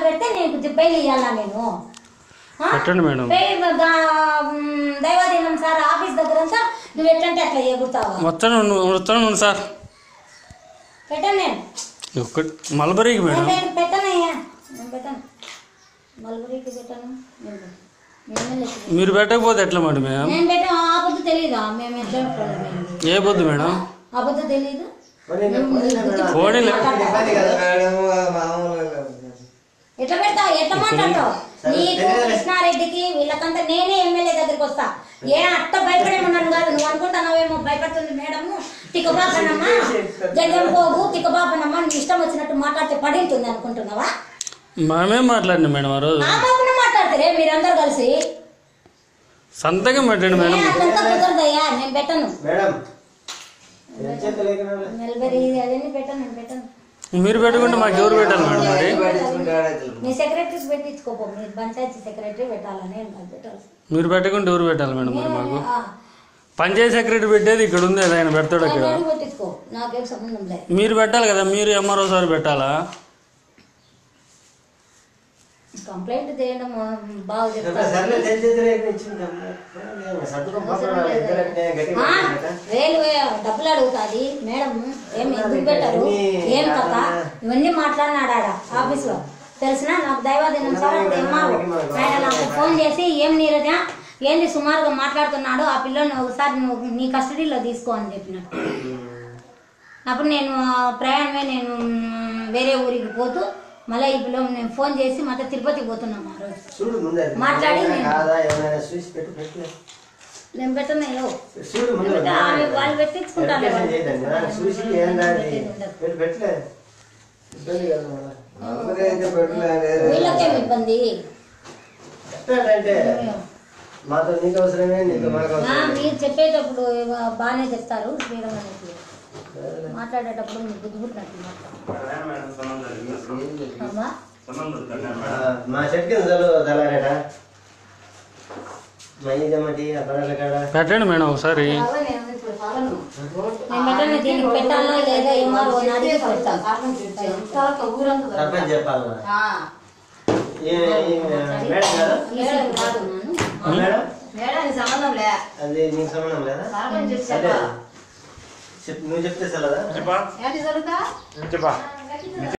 పెడితే నీకు బెయిల్ ఇవ్వాలా నేను ఆ? పెట్టండి మేడం బెయిల్ గా- మ్, దైవాధీనం సార్ ఆఫీస్ దగ్గర అంతా నువ్వు ఎట్లంటే అట్లా ఎగురుతావా వస్తాను వస్తాను సార్ పెట్టను నేను ఒక్కటి మల్బరీకి మేడం నేను పెట్టనయ్యా నేను పెట్టను మల్బరీకి పెట్టను నేను పెట్టను. నేను పెట్టను. మీరు పెట్టకపోతే ఎట్లా మేడం మేము నేను పెట్టాం ఆ పొద్దు తెలీదా మేము ఎట్లా పెట్టుకోవాలి మేము ఏ పొద్దు మేడం ఆ పొద్దు తెలీదు పోనీలే ఇబ్బంది కదా మేడం మామూలుగా ఎట్లా పెడతావు ఎట్లా మాట్లాడతావు నీకు కృష్ణారెడ్డికి వీళ్ళకంతా నేనే ఎమ్మెల్యే దగ్గరికి వస్తా ఏ అట్ట భయపడేమన్నాను కాదు నువ్వు అనుకుంటున్నావేమో భయపడుతుంది మేడము తిక్కబాపనమ్మా జగన్ పోగు తిక్కబాపనమ్మా నీ ఇష్టం వచ్చినట్టు మాట్లాడితే పడింటుంది అనుకుంటున్నావా మనమేం మాట్లాడినా మేడం ఆ రోజు ఆ బాబున మాట్లాడతారే మీరందరూ కలిసి సంతకం పెట్టండి మేడం నేను అట్లంతా కుదరదయ్యా నేను పెట్టను మేడం చేత లేకుండా మెల్బరీ అదన్నీ పెట్టను నేను పెట్టను మీరు పెట్టుకుంటే మాకు ఎవరు పెట్టాలి మేడం మరి మీ సెక్రటరీకి పెట్టించుకోపో మీ పంచాయతీ సెక్రటరీ పెట్టాలని నేను కాదు పెట్టాల్సి మీరు పెట్టుకుంటే ఎవరు పెట్టాలి మేడం మరి మాకు ఆ, పంచాయతీ సెక్రటరీ పెట్టేది ఇక్కడ ఉంది అది ఆయన పెడతాడు అక్కడ నేను పెట్టించుకో నాకేం సంబంధం లేదు మీరు పెట్టాలి కదా మీరు ఎంఆర్ఓ సార్ పెట్టాలా కంప్లైంట్ చేయడం ఆ, బాగా చెప్తారు సర్లే తెలిసి లేకుండా ఇచ్చిందమ్మా సర్దుకో ఆ, వేలు వే- డబ్బులు అడుగుతాది మేడం ఏం ఎందుకు పెట్టారు ఏం కథ ఇవన్నీ మాట్లాడినాడు ఆడ ఆఫీస్లో తెలిసిన నాకు దైవాధీనం సార్ అప్పుడు ఎంఆర్ఓ ఆయన నాకు ఫోన్ చేసి ఏం నీరజ ఏంది సుమారుగా మాట్లాడుతున్నాడు ఆ పిల్లని ఒకసారి నువ్వు నీ కస్టడీలో తీసుకో అని చెప్పినట్టు అప్పుడు నేను ఆ, ప్రయాణమే నేను మ్, వేరే ఊరికి పోతూ మళ్ళీ ఈ పిల్ల నేను ఫోన్ చేసి మళ్ళీ తిరుపతికి పోతున్నాం ఆ రోజు చూడు ముందే మాట్లాడి ఏమైనా నేను- కాదా ఏమైనా చూసి పెట్టు పెట్టలే నేను పెట్టనయ్యో చూడు ముందు ఇంకా ఆమె వాళ్ళు పెట్టించుకుంటారు వెరిఫికేషన్ చేయదండి ఆ, చూసి ఏం దాని పెట్టు పెట్టలే ఇబ్బంది కదా వీళ్ళకేం ఇబ్బంది అంటే మాతో నీకు అవసరమే నీతో మాకు ఆ, అవసరమే మీరు చెప్పేటప్పుడు ఏవో బాగానే చెప్తారు శ్రీరామ్ అనేది మాట్లాడేటప్పుడు మీరు బుద్ధి పుట్టినట్టు మాట్లాడతారు. అమ్మా ఆ, మా చెట్టు కింద చదువు తలారేట మా ఇదేమటి ఆ పడాల కాడ పెట్టండి మేడం ఒకసారి నేను పెట్టను దీనికి పెట్టాలో లేదో ఏమారో అని అడిగి పెడతాను సర్పంచ్ చెప్పాలన్నా ఏ ఏ- మేడం కదా ఈసారి కాదు నాను. ఆ, మేడం మేడానికి సంబంధం లే అది నీకు సంబంధం లేదా సర్పంచ్ చెప్పి అదే చెప్పా చెప్ నువ్వు చెప్తే చల్లదా ఏంటి జరుగుతా చెప్పా